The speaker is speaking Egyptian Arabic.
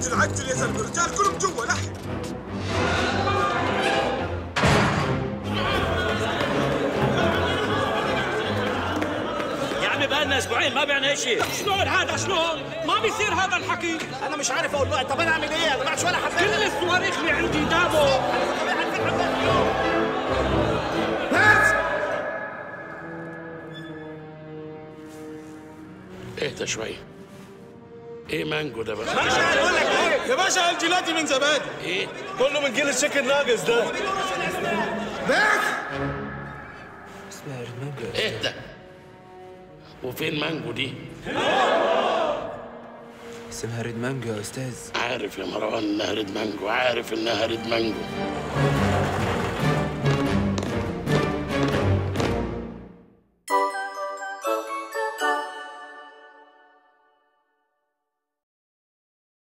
عجل عجل يا زلمه الرجال كلهم جوا لحق يا عمي بقالنا اسبوعين ما بعنا شيء شلون هذا شلون؟ ما بيصير هذا الحكي انا مش عارف اقول له طب انا اعمل ايه انا ما عادش ولا كل حفله الصواريخ اللي عندي دابوا اهدى شوي ايه مانجو ده بقى بقول لك ايه يا باشا الجيلاتي من زمان ايه كله من جيل الشكل ناقص ده اهدى وفين مانجو دي اسمها ريد مانجو يا استاذ عارف يا مروان انها ريد مانجو عارف انها ريد مانجو